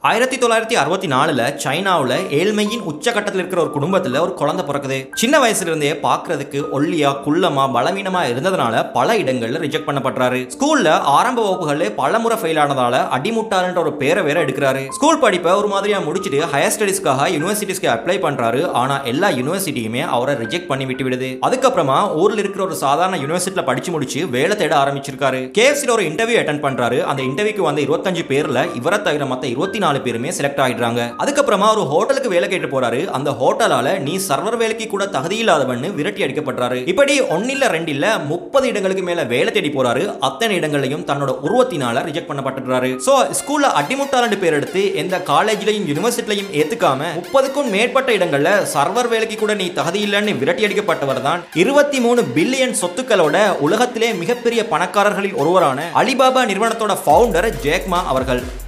ஆயிரத்தி தொள்ளாயிரத்தி அறுபத்தி நாலுல சைனாவுல ஏழ்மையின் உச்சகட்டத்தில் இருக்கிற ஒரு குடும்பத்துல ஒரு குழந்தை பிறக்குது சின்ன வயசுல இருந்தே பாக்குறதுக்கு ஒல்லியா குள்ளமா பலவீனமா இருந்ததுனால பல இடங்கள்ல ரிஜெக்ட் பண்ணப்படுறாரு ஸ்கூல்ல ஆரம்ப வகுப்புகள்ல பல முறை ஃபெயில் ஆனதால அடிமுட்டாளன்ற ஒரு பேரை வேற எடுக்கிறாரு ஸ்கூல் படிப்பை ஒரு மாதிரியா முடிச்சுட்டு ஹையர் ஸ்டடிஸ்க்காக யூனிவர்சிட்டிஸ்க்கு அப்ளை பண்றாரு ஆனா எல்லா யூனிவர்சிட்டியுமே அவரை ரிஜெக்ட் பண்ணி விட்டு விடுது அதுக்கப்புறமா ஊர்ல இருக்கிற ஒரு சாதாரண யூனிவர்சிட்டியில படிச்சு முடிச்சு வேலை தேட ஆரம்பிச்சிருக்காரு கேஎஃப்சில ஒரு இன்டர்வியூ அட்டன் பண்றாரு அந்த இன்டர்வியூக்கு வந்த இருபத்தஞ்சு பேர்ல இவரை தவிர மத்த இருபத்தி நாலு பேருமே செலக்ட் ஆயிடுறாங்க அதுக்கப்புறமா ஒரு ஹோட்டலுக்கு வேலை கேட்டு போறாரு அந்த ஹோட்டலால நீ சர்வர் வேலைக்கு கூட தகுதி இல்லாதவன்னு விரட்டி அடிக்கப்படுறாரு இப்படி ஒன்னில்ல ரெண்டில்ல முப்பது இடங்களுக்கு மேல வேலை தேடி போறாரு அத்தனை இடங்களையும் தன்னோட உருவத்தினால ரிஜெக்ட் பண்ணப்பட்டுறாரு சோ ஸ்கூல்ல அடிமுட்டாளண்டு பேர் எடுத்து எந்த காலேஜ்லயும் யூனிவர்சிட்டிலையும் ஏத்துக்காம முப்பதுக்கும் மேற்பட்ட இடங்கள்ல சர்வர் வேலைக்கு கூட நீ தகுதி இல்லைன்னு விரட்டி அடிக்கப்பட்டவர் தான் இருபத்தி மூணு பில்லியன் சொத்துக்களோட உலகத்திலே மிகப்பெரிய பணக்காரர்களில் ஒருவரான அலிபாபா நிறுவனத்தோட ஃபவுண்டர் ஜேக்மா அவர்கள்